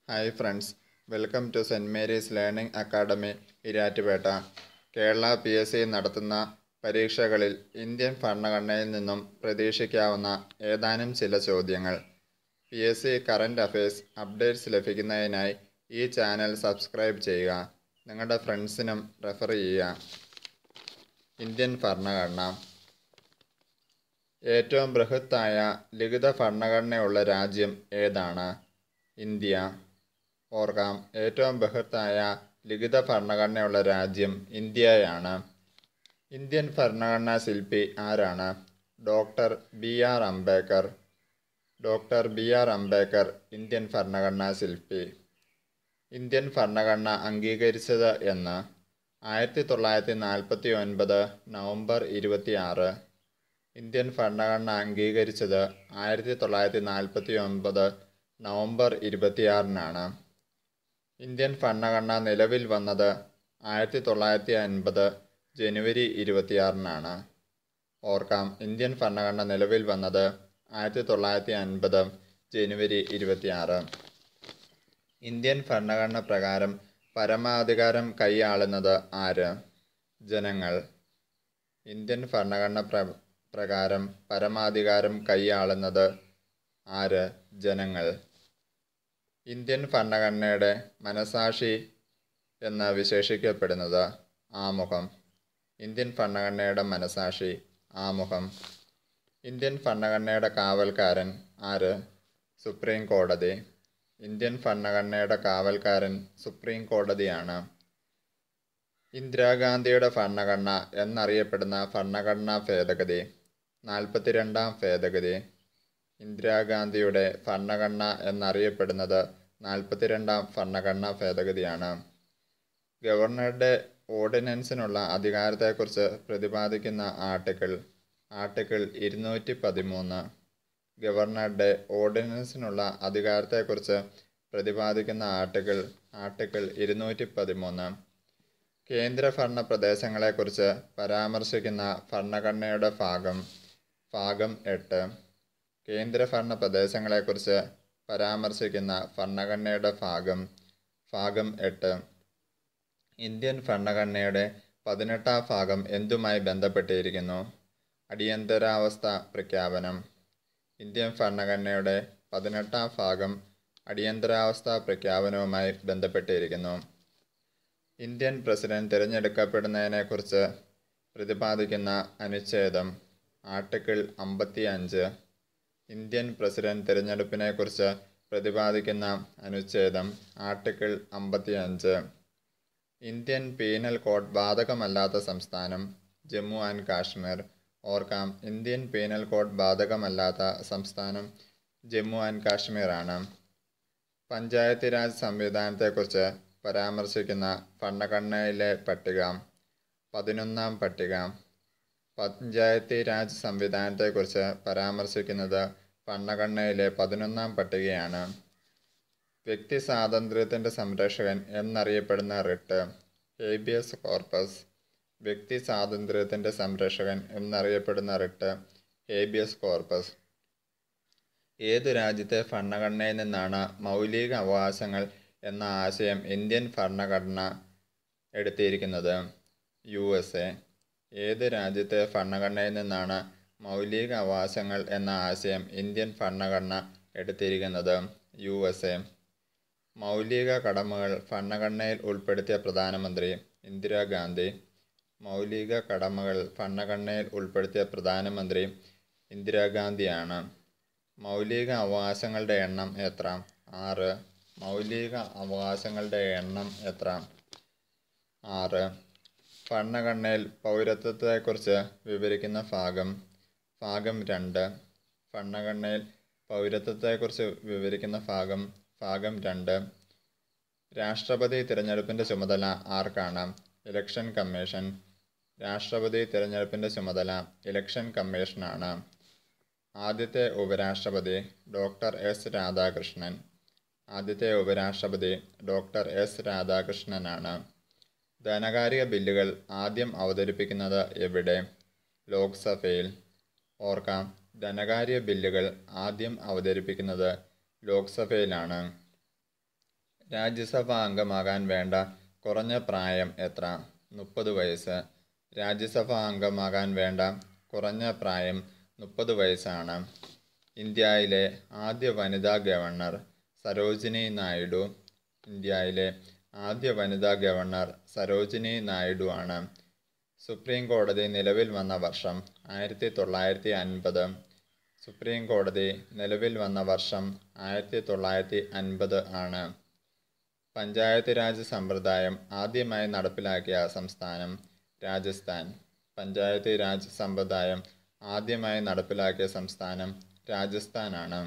hi friends welcome to Saint Mary's learning academy Erattupetta Kerala P S C നടത്തുന്ന പരീക്ഷകളിൽ Indian ഭരണഘടനയിൽ നിന്നും പ്രതീക്ഷിക്കാവുന്ന ഏതാനും ചില ചോദ്യങ്ങൾ P S C current affairs updates ലഭിക്കുന്നതിനായി ഈ ചാനൽ സബ്സ്ക്രൈബ് ചെയ്യുക നിങ്ങളുടെ ഫ്രണ്ട്സിനും റെഫർ ചെയ്യുക ഇന്ത്യൻ ഭരണഘടന ഏറ്റവും ബൃഹത്തായ ലിഖിത ഭരണഘടനയുള്ള രാജ്യം ഏതാണ് ഇന്ത്യ ഓർക്കാം ഏറ്റവും ബൃഹത്തായ ലിഖിത ഭരണഘടനയുള്ള രാജ്യം ഇന്ത്യയാണ് ഇന്ത്യൻ ഭരണഘടനാ ശില്പി ആരാണ് doctor B R Ambedkar doctor B R Ambedkar Indian ഭരണഘടനാ ശില്പി ഇന്ത്യൻ ഭരണഘടന അംഗീകരിച്ചത് എന്ന് ആയിരത്തി തൊള്ളായിരത്തി നാൽപ്പത്തി ഒൻപത് നവംബർ ഇരുപത്തി ആറ് ഇന്ത്യൻ ഭരണഘടന അംഗീകരിച്ചത് ആയിരത്തി തൊള്ളായിരത്തി നാൽപ്പത്തി ഒൻപത് നവംബർ ഇരുപത്തിയാറിനാണ് ഇന്ത്യൻ ഭരണഘടന നിലവിൽ വന്നത് ആയിരത്തി തൊള്ളായിരത്തി അൻപത് ജനുവരി ഇരുപത്തിയാറിനാണ് ഓർക്കാം ഇന്ത്യൻ ഭരണഘടന നിലവിൽ വന്നത് ആയിരത്തി തൊള്ളായിരത്തി അൻപത് ജനുവരി ഇരുപത്തിയാറ് ഇന്ത്യൻ ഭരണഘടന പ്രകാരം പരമാധികാരം കൈയാളുന്നത് ആര് ജനങ്ങൾ ഇന്ത്യൻ ഭരണഘടന പ്ര പ്രകാരം പരമാധികാരം കൈയാളുന്നത് ആര് ജനങ്ങൾ ഇന്ത്യൻ ഭരണഘടനയുടെ മനസാക്ഷി എന്ന് വിശേഷിക്കപ്പെടുന്നത് ആമുഖം ഇന്ത്യൻ ഭരണഘടനയുടെ മനസാക്ഷി ആമുഖം ഇന്ത്യൻ ഭരണഘടനയുടെ കാവൽക്കാരൻ ആര് സുപ്രീം കോടതി ഇന്ത്യൻ ഭരണഘടനയുടെ കാവൽക്കാരൻ സുപ്രീം കോടതിയാണ് ഇന്ദിരാഗാന്ധിയുടെ ഭരണഘടന എന്നറിയപ്പെടുന്ന ഭരണഘടനാ ഭേദഗതി നാൽപ്പത്തിരണ്ടാം ഭേദഗതി ഇന്ദിരാഗാന്ധിയുടെ ഭരണഘടന എന്നറിയപ്പെടുന്നത് നാൽപ്പത്തിരണ്ടാം ഭരണഘടനാ ഭേദഗതിയാണ് ഗവർണറുടെ ഓർഡിനൻസിനുള്ള അധികാരത്തെക്കുറിച്ച് പ്രതിപാദിക്കുന്ന ആർട്ടിക്കിൾ ആർട്ടിക്കിൾ ഇരുന്നൂറ്റി പതിമൂന്ന് ഗവർണറുടെ ഓർഡിനൻസിനുള്ള അധികാരത്തെക്കുറിച്ച് പ്രതിപാദിക്കുന്ന ആർട്ടിക്കിൾ ആർട്ടിക്കിൾ ഇരുന്നൂറ്റി പതിമൂന്ന് കേന്ദ്രഭരണ പ്രദേശങ്ങളെക്കുറിച്ച് പരാമർശിക്കുന്ന ഭരണഘടനയുടെ ഭാഗം ഭാഗം എട്ട് കേന്ദ്രഭരണ പ്രദേശങ്ങളെക്കുറിച്ച് പരാമർശിക്കുന്ന ഭരണഘടനയുടെ ഭാഗം ഭാഗം എട്ട് ഇന്ത്യൻ ഭരണഘടനയുടെ പതിനെട്ടാം ഭാഗം എന്തുമായി ബന്ധപ്പെട്ടിരിക്കുന്നു അടിയന്തരാവസ്ഥ പ്രഖ്യാപനം ഇന്ത്യൻ ഭരണഘടനയുടെ പതിനെട്ടാം ഭാഗം അടിയന്തരാവസ്ഥ പ്രഖ്യാപനവുമായി ബന്ധപ്പെട്ടിരിക്കുന്നു ഇന്ത്യൻ പ്രസിഡന്റ് തിരഞ്ഞെടുക്കപ്പെടുന്നതിനെക്കുറിച്ച് പ്രതിപാദിക്കുന്ന അനുച്ഛേദം ആർട്ടിക്കിൾ അമ്പത്തി അഞ്ച് ഇന്ത്യൻ പ്രസിഡന്റ് തിരഞ്ഞെടുപ്പിനെക്കുറിച്ച് പ്രതിപാദിക്കുന്ന അനുച്ഛേദം ആർട്ടിക്കിൾ അമ്പത്തി അഞ്ച് ഇന്ത്യൻ പീനൽ കോഡ് ബാധകമല്ലാത്ത സംസ്ഥാനം ജമ്മു ആൻഡ് കാശ്മീർ ഓർക്കാം ഇന്ത്യൻ പീനൽ കോഡ് ബാധകമല്ലാത്ത സംസ്ഥാനം ജമ്മു ആൻഡ് കാശ്മീർ ആണ് പഞ്ചായത്ത് രാജ് സംവിധാനത്തെക്കുറിച്ച് പരാമർശിക്കുന്ന ഭരണഘടനയിലെ പട്ടിക പതിനൊന്നാം പട്ടിക പഞ്ചായത്ത് രാജ് സംവിധാനത്തെക്കുറിച്ച് പരാമർശിക്കുന്നത് ഭരണഘടനയിലെ പതിനൊന്നാം പട്ടികയാണ് വ്യക്തി സ്വാതന്ത്ര്യത്തിൻ്റെ സംരക്ഷകൻ എന്നറിയപ്പെടുന്ന റിട്ട് ഹേബിയസ് കോർപ്പസ് വ്യക്തി സ്വാതന്ത്ര്യത്തിൻ്റെ സംരക്ഷകൻ എന്നറിയപ്പെടുന്ന റിട്ട് ഹേബിയസ് കോർപ്പസ് ഏതു രാജ്യത്തെ ഭരണഘടനയിൽ നിന്നാണ് മൗലിക അവകാശങ്ങൾ എന്ന ആശയം ഇന്ത്യൻ ഭരണഘടന എടുത്തിരിക്കുന്നത് യു എസ് എ ഏത് രാജ്യത്തെ ഭരണഘടനയിൽ നിന്നാണ് മൗലിക അവകാശങ്ങൾ എന്ന ആശയം ഇന്ത്യൻ ഭരണഘടന എടുത്തിരിക്കുന്നത് യു എസ് എ മൗലിക കടമകൾ ഭരണഘടനയിൽ ഉൾപ്പെടുത്തിയ പ്രധാനമന്ത്രി ഇന്ദിരാഗാന്ധി മൗലിക കടമകൾ ഭരണഘടനയിൽ ഉൾപ്പെടുത്തിയ പ്രധാനമന്ത്രി ഇന്ദിരാഗാന്ധിയാണ് മൗലിക അവകാശങ്ങളുടെ എണ്ണം എത്ര ആറ് മൗലിക അവകാശങ്ങളുടെ എണ്ണം എത്ര ആറ് ഭരണഘടനയിൽ പൗരത്വത്തെക്കുറിച്ച് വിവരിക്കുന്ന ഭാഗം ഭാഗം രണ്ട് ഭരണഘടനയിൽ പൗരത്വത്തെക്കുറിച്ച് വിവരിക്കുന്ന ഭാഗം ഭാഗം രണ്ട് രാഷ്ട്രപതി തിരഞ്ഞെടുപ്പിൻ്റെ ചുമതല ആർക്കാണ് ഇലക്ഷൻ കമ്മീഷൻ രാഷ്ട്രപതി തിരഞ്ഞെടുപ്പിൻ്റെ ചുമതല ഇലക്ഷൻ കമ്മീഷനാണ് ആദ്യത്തെ ഉപരാഷ്ട്രപതി ഡോക്ടർ എസ് രാധാകൃഷ്ണൻ ആദ്യത്തെ ഉപരാഷ്ട്രപതി ഡോക്ടർ എസ് രാധാകൃഷ്ണനാണ് ധനകാര്യ ബില്ലുകൾ ആദ്യം അവതരിപ്പിക്കുന്നത് എവിടെ ലോക്സഭയിൽ ഓർക്കാം ധനകാര്യ ബില്ലുകൾ ആദ്യം അവതരിപ്പിക്കുന്നത് ലോക്സഭയിലാണ് രാജ്യസഭാ അംഗമാകാൻ വേണ്ട കുറഞ്ഞ പ്രായം എത്ര മുപ്പത് വയസ്സ് രാജ്യസഭാ അംഗമാകാൻ വേണ്ട കുറഞ്ഞ പ്രായം മുപ്പത് വയസ്സാണ് ഇന്ത്യയിലെ ആദ്യ വനിതാ ഗവർണർ സരോജിനി നായിഡു ഇന്ത്യയിലെ ആദ്യ വനിതാ ഗവർണർ സരോജിനി നായിഡു ആണ് സുപ്രീം കോടതി നിലവിൽ വന്ന വർഷം ആയിരത്തി തൊള്ളായിരത്തി അൻപത് സുപ്രീം കോടതി നിലവിൽ വന്ന വർഷം ആയിരത്തി തൊള്ളായിരത്തി അൻപത് ആണ് പഞ്ചായത്ത് രാജ് സമ്പ്രദായം ആദ്യമായി നടപ്പിലാക്കിയ സംസ്ഥാനം രാജസ്ഥാൻ പഞ്ചായത്ത് രാജ് സമ്പ്രദായം ആദ്യമായി നടപ്പിലാക്കിയ സംസ്ഥാനം രാജസ്ഥാനാണ്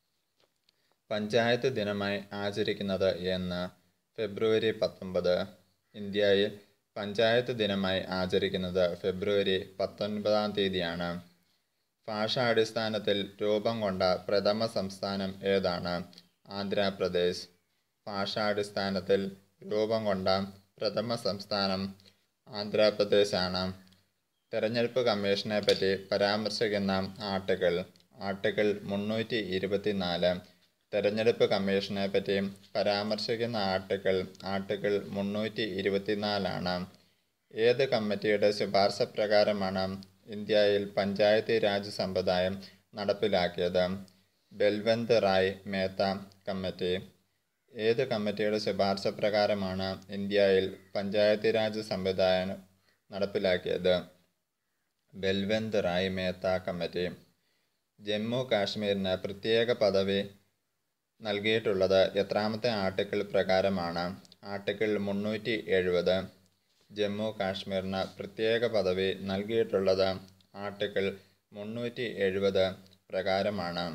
പഞ്ചായത്ത് ദിനമായി ആചരിക്കുന്നത് എന്ന് ഫെബ്രുവരി പത്തൊമ്പത് ഇന്ത്യയിൽ പഞ്ചായത്ത് ദിനമായി ആചരിക്കുന്നത് ഫെബ്രുവരി പത്തൊൻപതാം തീയതിയാണ് ഭാഷാടിസ്ഥാനത്തിൽ രൂപം കൊണ്ട പ്രഥമ സംസ്ഥാനം ഏതാണ് ആന്ധ്രാപ്രദേശ് ഭാഷാടിസ്ഥാനത്തിൽ രൂപം കൊണ്ട പ്രഥമ സംസ്ഥാനം ആന്ധ്രാപ്രദേശാണ് തെരഞ്ഞെടുപ്പ് കമ്മീഷനെ പറ്റി പരാമർശിക്കുന്ന ആർട്ടിക്കിൾ ആർട്ടിക്കിൾ മുന്നൂറ്റി ഇരുപത്തിനാല് തെരഞ്ഞെടുപ്പ് കമ്മീഷനെ പറ്റി പരാമർശിക്കുന്ന ആർട്ടിക്കിൾ ആർട്ടിക്കിൾ മുന്നൂറ്റി ഇരുപത്തിനാലാണ് ഏത് കമ്മിറ്റിയുടെ ശുപാർശ പ്രകാരമാണ് ഇന്ത്യയിൽ പഞ്ചായത്ത് രാജ് സമ്പ്രദായം നടപ്പിലാക്കിയത് ബൽവന്ത് റായ് മേത്ത കമ്മിറ്റി ഏത് കമ്മിറ്റിയുടെ ശുപാർശ പ്രകാരമാണ് ഇന്ത്യയിൽ പഞ്ചായത്ത് രാജ് സമ്പ്രദായം നടപ്പിലാക്കിയത് ബൽവന്ത് റായ് മേത്ത കമ്മിറ്റി ജമ്മു കാശ്മീരിന് പ്രത്യേക പദവി നൽകിയിട്ടുള്ളത് എത്രാമത്തെ ആർട്ടിക്കിൾ പ്രകാരമാണ് ആർട്ടിക്കിൾ മുന്നൂറ്റി എഴുപത് ജമ്മു കാശ്മീരിന് പ്രത്യേക പദവി നൽകിയിട്ടുള്ളത് ആർട്ടിക്കിൾ മുന്നൂറ്റി എഴുപത് പ്രകാരമാണ്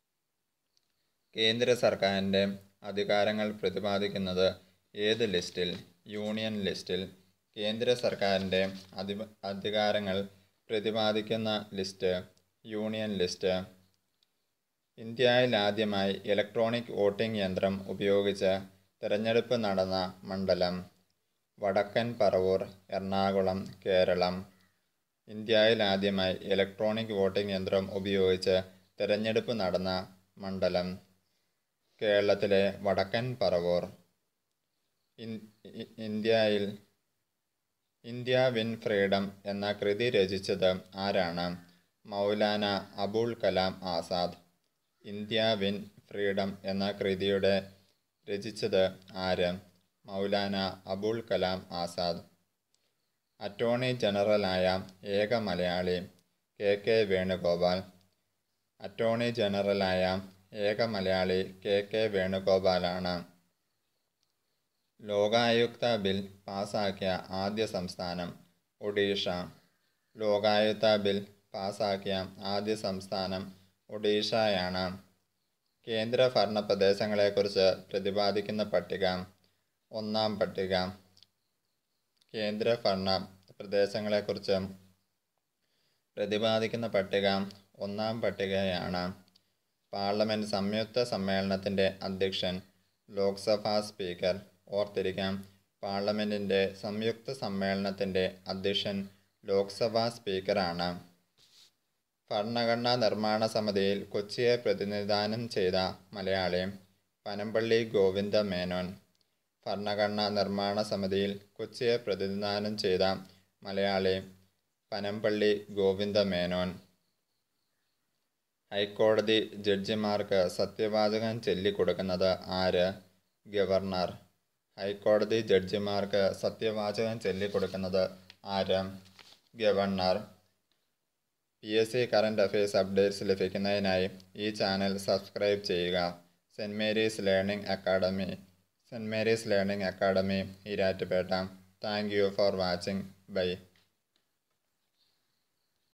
കേന്ദ്ര സർക്കാരിൻ്റെ അധികാരങ്ങൾ പ്രതിപാദിക്കുന്നത് ഏത് ലിസ്റ്റിൽ യൂണിയൻ ലിസ്റ്റിൽ കേന്ദ്ര സർക്കാരിൻ്റെ അധി അധികാരങ്ങൾ പ്രതിപാദിക്കുന്ന ലിസ്റ്റ് യൂണിയൻ ലിസ്റ്റ് ഇന്ത്യയിൽ ആദ്യമായി ഇലക്ട്രോണിക് വോട്ടിംഗ് യന്ത്രം ഉപയോഗിച്ച് തിരഞ്ഞെടുപ്പ് നടന്ന മണ്ഡലം വടക്കൻ പറവൂർ എറണാകുളം കേരളം ഇന്ത്യയിൽ ആദ്യമായി ഇലക്ട്രോണിക് വോട്ടിംഗ് യന്ത്രം ഉപയോഗിച്ച് തിരഞ്ഞെടുപ്പ് നടന്ന മണ്ഡലം കേരളത്തിലെ വടക്കൻ പറവൂർ ഇന്ത്യയിൽ ഇന്ത്യ വിൻ ഫ്രീഡം എന്ന കൃതി രചിച്ചത് ആരാണ് Maulana Abul Kalam Azad India win freedom എന്ന കൃതിയുടെ രചിച്ചത് ആര് മൗലാന അബുൾ കലാം ആസാദ് അറ്റോർണി ജനറലായ ഏക മലയാളി കെ കെ വേണുഗോപാൽ അറ്റോർണി ജനറലായ ഏക മലയാളി കെ കെ വേണുഗോപാലാണ് ലോകായുക്ത ബിൽ പാസാക്കിയ ആദ്യ സംസ്ഥാനം ഒഡീഷ ലോകായുക്ത ബിൽ പാസാക്കിയ ആദ്യ സംസ്ഥാനം ഒഡീഷയാണ് കേന്ദ്ര ഭരണ പ്രദേശങ്ങളെക്കുറിച്ച് പ്രതിപാദിക്കുന്ന പട്ടിക ഒന്നാം പട്ടിക കേന്ദ്ര ഭരണ പ്രദേശങ്ങളെക്കുറിച്ച് പ്രതിപാദിക്കുന്ന പട്ടിക ഒന്നാം പട്ടികയാണ് പാർലമെൻറ്റ് സംയുക്ത സമ്മേളനത്തിൻ്റെ അധ്യക്ഷൻ ലോക്സഭാ സ്പീക്കർ ഓർത്തിരിക്കാം പാർലമെൻറ്റിൻ്റെ സംയുക്ത സമ്മേളനത്തിൻ്റെ അധ്യക്ഷൻ ലോക്സഭാ സ്പീക്കറാണ് ഭരണഘടനാ നിർമ്മാണ സമിതിയിൽ കൊച്ചിയെ പ്രതിനിധാനം ചെയ്ത മലയാളി പനമ്പള്ളി ഗോവിന്ദ മേനോൻ ഭരണഘടനാ നിർമ്മാണ സമിതിയിൽ കൊച്ചിയെ പ്രതിനിധാനം ചെയ്ത മലയാളി പനമ്പള്ളി ഗോവിന്ദ മേനോൻ ഹൈക്കോടതി ജഡ്ജിമാർക്ക് സത്യവാചകം ചൊല്ലിക്കൊടുക്കുന്നത് ആര് ഗവർണർ ഹൈക്കോടതി ജഡ്ജിമാർക്ക് സത്യവാചകം ചൊല്ലിക്കൊടുക്കുന്നത് ആര് governor P S C current affairs updates ലഭിക്കുന്നതിനായി ഈ ചാനൽ സബ്സ്ക്രൈബ് ചെയ്യുക Saint Mary's learning academy Saint Mary's learning academy Erattupetta thank you for watching by